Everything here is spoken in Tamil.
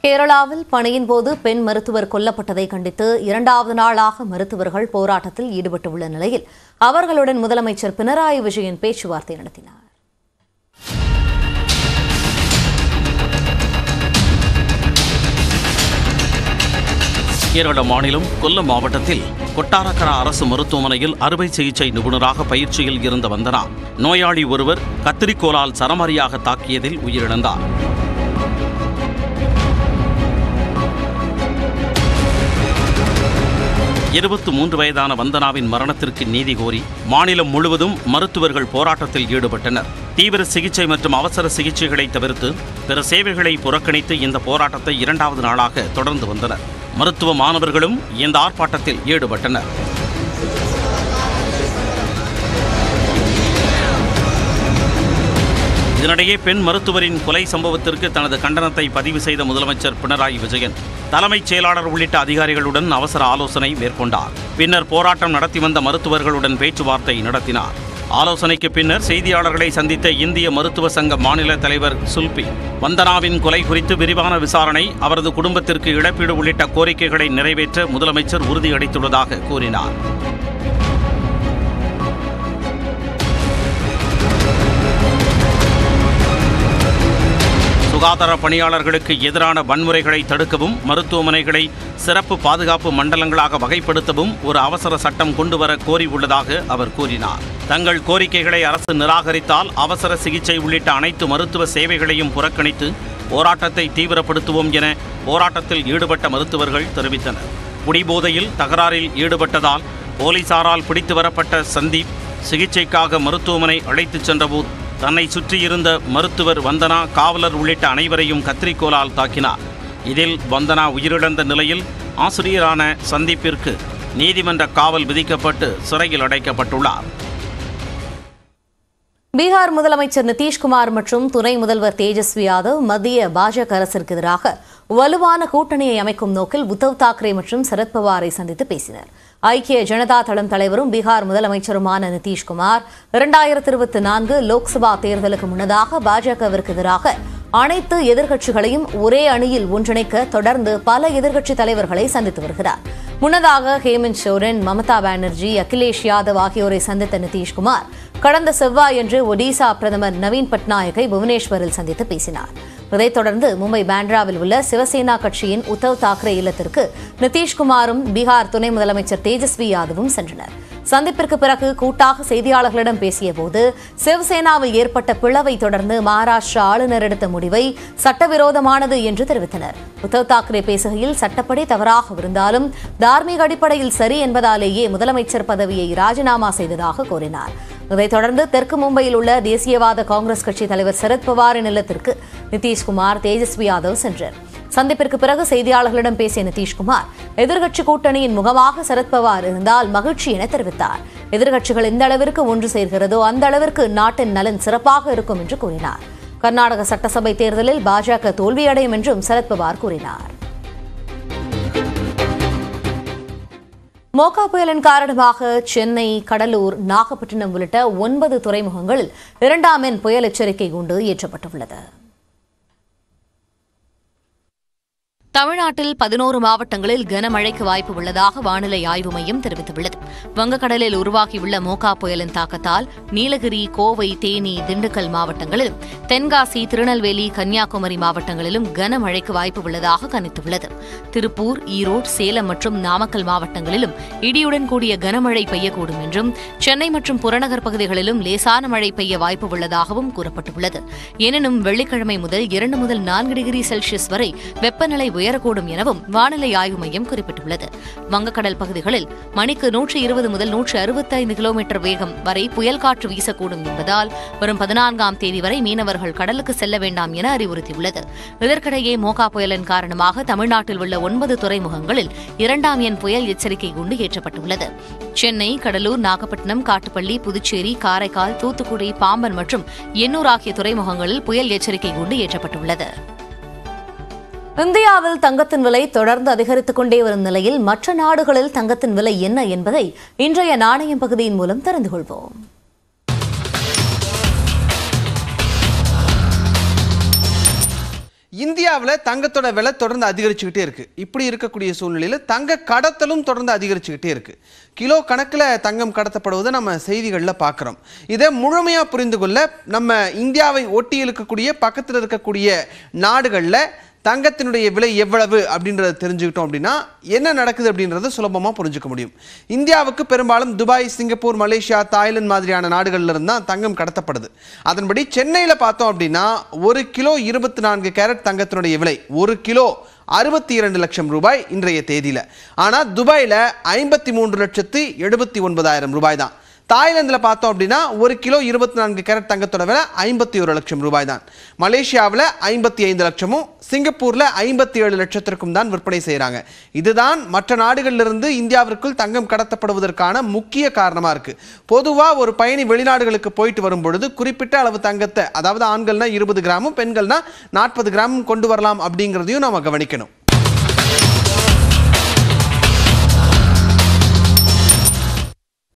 கேரளாவில் பணியின் போது பெண் மருத்துவர் கொல்லப்பட்டதை கண்டித்து இரண்டாவது நாளாக மருத்துவர்கள் போராட்டத்தில் ஈடுபட்டுள்ள நிலையில் அவர்களுடன் முதலமைச்சர் பினராயி விஜயன் பேச்சுவார்த்தை நடத்தினார் கேரள மாநிலம் கொல்லம் மாவட்டத்தில் கொட்டாரக்கரா அரசு மருத்துவமனையில் அறுவை சிகிச்சை நிபுணராக பயிற்சியில் இருந்த வந்தனா நோயாளி ஒருவர் கத்திரிக்கோலால் சரமாரியாக தாக்கியதில் உயிரிழந்தார் இருபத்தி மூன்று வயதான வந்தனாவின் மரணத்திற்கு நீதி கோரி மாநிலம் முழுவதும் மருத்துவர்கள் போராட்டத்தில் ஈடுபட்டனர் தீவிர சிகிச்சை மற்றும் அவசர சிகிச்சைகளை தவிர்த்து பிற சேவைகளை புறக்கணித்து இந்த போராட்டத்தை இரண்டாவது நாளாக தொடர்ந்து வந்தனர் மருத்துவ மாணவர்களும் இந்த ஆர்ப்பாட்டத்தில் ஈடுபட்டனர் இதனிடையே பெண் மருத்துவரின் கொலை சம்பவத்திற்கு தனது கண்டனத்தை பதிவு செய்த முதலமைச்சர் பினராயி விஜயன் தலைமைச் செயலாளர் உள்ளிட்ட அதிகாரிகளுடன் அவசர ஆலோசனை மேற்கொண்டார் பின்னர் போராட்டம் நடத்தி வந்த மருத்துவர்களுடன் பேச்சுவார்த்தை நடத்தினார் ஆலோசனைக்கு பின்னர் செய்தியாளர்களை சந்தித்த இந்திய மருத்துவ சங்க மாநில தலைவர் சுல்பி வந்தனாவின் கொலை குறித்து விரிவான விசாரணை அவரது குடும்பத்திற்கு இழப்பீடு உள்ளிட்ட கோரிக்கைகளை நிறைவேற்ற முதலமைச்சர் உறுதியளித்துள்ளதாக கூறினார் சுகாதார பணியாளர்களுக்கு எதிரான வன்முறைகளை தடுக்கவும் மருத்துவமனைகளை சிறப்பு பாதுகாப்பு மண்டலங்களாக வகைப்படுத்தவும் ஒரு அவசர சட்டம் கொண்டுவர கோரியுள்ளதாக அவர் கூறினார் தங்கள் கோரிக்கைகளை அரசு நிராகரித்தால் அவசர சிகிச்சை உள்ளிட்ட அனைத்து மருத்துவ சேவைகளையும் புறக்கணித்து போராட்டத்தை தீவிரப்படுத்துவோம் என போராட்டத்தில் ஈடுபட்ட மருத்துவர்கள் தெரிவித்தனர் குடிபோதையில் தகராறில் ஈடுபட்டதால் போலீசாரால் பிடித்து வரப்பட்ட சந்தீப் சிகிச்சைக்காக மருத்துவமனை அழைத்துச் சென்றபோது தன்னை சுற்றியிருந்த மருத்துவர் வந்தனா காவலர் உள்ளிட்ட அனைவரையும் கத்திரிக்கோலால் தாக்கினார் இதில் வந்தனா உயிரிழந்த நிலையில் ஆசிரியரான சந்தீப்பிற்கு நீதிமன்ற காவல் விதிக்கப்பட்டு சிறையில் அடைக்கப்பட்டுள்ளார் பீகார் முதலமைச்சர் நிதிஷ்குமார் மற்றும் துணை முதல்வர் தேஜஸ்வி யாதவ் மத்திய பாஜக அரசிற்கு எதிராக வலுவான கூட்டணியை அமைக்கும் நோக்கில் உத்தவ் தாக்கரே மற்றும் சரத்பவாரை சந்தித்து பேசினர் ஐக்கிய ஜனதா தளம் தலைவரும் பீகார் முதலமைச்சருமான நிதிஷ்குமார் இரண்டாயிரத்தி இருபத்தி நான்கு லோக்சபா தேர்தலுக்கு முன்னதாக பாஜகவிற்கு எதிராக அனைத்து எதிர்க்கட்சிகளையும் ஒரே அணியில் ஒன்றிணைக்க தொடர்ந்து பல எதிர்க்கட்சி தலைவர்களை சந்தித்து வருகிறார் முன்னதாக ஹேமந்த் சோரன் மமதா பானர்ஜி அகிலேஷ் யாதவ் ஆகியோரை சந்தித்த நிதிஷ்குமார் கடந்த செவ்வாயன்று ஒடிசா பிரதமர் நவீன் பட்நாயக்கை புவனேஸ்வரில் சந்தித்து பேசினார் இதைத் தொடர்ந்து மும்பை பாண்ட்ராவில் உள்ள சிவசேனா கட்சியின் உத்தவ் தாக்கரே இல்லத்திற்கு நிதிஷ்குமாரும் பீகார் துணை முதலமைச்சர் தேஜஸ்வி யாதவும் சென்றனர் சந்திப்பிற்கு பிறகு கூட்டாக செய்தியாளர்களிடம் பேசிய போது சிவசேனாவில் ஏற்பட்ட பிளவை தொடர்ந்து மகாராஷ்டிரா ஆளுநர் எடுத்த முடிவை சட்டவிரோதமானது என்று தெரிவித்தனர் உத்தவ் தாக்கரே பேசுகையில் சட்டப்படி தவறாக இருந்தாலும் தார்மீக அடிப்படையில் சரி என்பதாலேயே முதலமைச்சர் பதவியை ராஜினாமா செய்ததாக கூறினார் இதைத் தொடர்ந்து தெற்கு மும்பையில் உள்ள தேசியவாத காங்கிரஸ் கட்சி தலைவர் சரத்பவாரின் இல்லத்திற்கு நிதிஷ்குமார் தேஜஸ்வி யாதவ் சென்றார் சந்திப்பிற்கு பிறகு செய்தியாளர்களிடம் பேசிய நிதிஷ்குமார் எதிர்க்கட்சி கூட்டணியின் முகமாக சரத்பவார் இருந்தால் மகிழ்ச்சி என தெரிவித்தார் எதிர்க்கட்சிகள் எந்த அளவிற்கு ஒன்று சேர்கிறதோ அந்த அளவிற்கு நாட்டின் நலன் சிறப்பாக இருக்கும் என்று கூறினார் கர்நாடக சட்டசபை தேர்தலில் பாஜக தோல்வியடையும் என்றும் சரத்பவார் கூறினார் மோகா புயலின் காரணமாக சென்னை கடலூர் நாகப்பட்டினம் உள்ளிட்ட ஒன்பது துறைமுகங்களில் இரண்டாம் எண் புயல் எச்சரிக்கை கூண்டு ஏற்றப்பட்டுள்ளது தமிழ்நாட்டில் பதினோரு மாவட்டங்களில் கனமழைக்கு வாய்ப்பு உள்ளதாக வானிலை ஆய்வு மையம் தெரிவித்துள்ளது வங்கக்கடலில் உருவாகியுள்ள மோகா புயலின் தாக்கத்தால் நீலகிரி கோவை தேனி திண்டுக்கல் மாவட்டங்களிலும் தென்காசி திருநெல்வேலி கன்னியாகுமரி மாவட்டங்களிலும் கனமழைக்கு வாய்ப்பு உள்ளதாக கணித்துள்ளது திருப்பூர் ஈரோடு சேலம் மற்றும் நாமக்கல் மாவட்டங்களிலும் இடியுடன் கூடிய கனமழை பெய்யக்கூடும் என்றும் சென்னை மற்றும் புறநகர் பகுதிகளிலும் லேசான மழை பெய்ய வாய்ப்பு உள்ளதாகவும் கூறப்பட்டுள்ளது எனினும் வெள்ளிக்கிழமை முதல் இரண்டு முதல் நான்கு டிகிரி செல்சியஸ் வரை வெப்பநிலை உயரக்கூடும் எனவும் வானிலை ஆய்வு மையம் குறிப்பிட்டுள்ளது வங்கக்கடல் பகுதிகளில் மணிக்கு நூற்றி இருபது முதல் நூற்று அறுபத்தைந்து கிலோமீட்டர் வேகம் வரை புயல் காற்று வீசக்கூடும் என்பதால் வரும் பதினான்காம் தேதி வரை மீனவர்கள் கடலுக்கு செல்ல வேண்டாம் என அறிவுறுத்தியுள்ளது இதற்கிடையே மோகா புயலின் காரணமாக தமிழ்நாட்டில் உள்ள ஒன்பது துறைமுகங்களில் இரண்டாம் எண் புயல் எச்சரிக்கை குண்டு ஏற்றப்பட்டுள்ளது சென்னை கடலூர் நாகப்பட்டினம் காட்டுப்பள்ளி புதுச்சேரி காரைக்கால் தூத்துக்குடி பாம்பன் மற்றும் எண்ணூர் ஆகிய துறைமுகங்களில் புயல் எச்சரிக்கை குண்டு ஏற்றப்பட்டுள்ளது இந்தியாவில் தங்கத்தின் விலை தொடர்ந்து அதிகரித்துக் கொண்டே வரும் நிலையில் மற்ற நாடுகளில் தங்கத்தின் விலை என்ன என்பதை இன்றைய நாணயம் பகுதியின் மூலம் தெரிந்து கொள்வோம் இந்தியாவில் தங்கத்தோட விலை தொடர்ந்து அதிகரிச்சுக்கிட்டே இருக்கு இப்படி இருக்கக்கூடிய சூழ்நிலையில் தங்க கடத்தலும் தொடர்ந்து அதிகரிச்சுக்கிட்டே இருக்கு கிலோ கணக்கில் தங்கம் கடத்தப்படுவதை நம்ம செய்திகளில் பார்க்குறோம் இதை முழுமையாக புரிந்து கொள்ள நம்ம இந்தியாவை ஒட்டி இருக்கக்கூடிய பக்கத்தில் இருக்கக்கூடிய நாடுகளில் தங்கத்தினுடைய விலை எவ்வளவு அப்படின்றத தெரிஞ்சுக்கிட்டோம் அப்படின்னா என்ன நடக்குது அப்படின்றத சுலபமாக புரிஞ்சுக்க முடியும் இந்தியாவுக்கு பெரும்பாலும் துபாய் சிங்கப்பூர் மலேசியா தாய்லாந்து மாதிரியான நாடுகள்ல இருந்து தான் தங்கம் கடத்தப்படுது அதன்படி சென்னையில் பார்த்தோம் அப்படின்னா ஒரு கிலோ இருபத்தி நான்கு கேரட் தங்கத்தினுடைய விலை ஒரு கிலோ அறுபத்தி இரண்டு லட்சம் ரூபாய் இன்றைய தேதியில் ஆனால் துபாயில் ஐம்பத்தி மூன்று லட்சத்து எழுபத்தி ஒன்பதாயிரம் ரூபாய் தான் தாய்லாந்தில் பார்த்தோம் அப்படின்னா ஒரு கிலோ இருபத்தி நான்கு கேரட் தங்கத்தோட விலை ஐம்பத்தி ஒரு லட்சம் ரூபாய் தான் மலேசியாவில் ஐம்பத்தி ஐந்து லட்சமும் சிங்கப்பூரில் ஐம்பத்தி ஏழு லட்சத்திற்கும் தான் விற்பனை செய்கிறாங்க இதுதான் மற்ற நாடுகளிலிருந்து இந்தியாவிற்குள் தங்கம் கடத்தப்படுவதற்கான முக்கிய காரணமாக இருக்குது பொதுவாக ஒரு பயணி வெளிநாடுகளுக்கு போயிட்டு வரும் பொழுது குறிப்பிட்ட அளவு தங்கத்தை அதாவது ஆண்கள்னா இருபது கிராமும் பெண்கள்னா நாற்பது கிராமும் கொண்டு வரலாம் அப்படிங்கிறதையும் நம்ம கவனிக்கணும்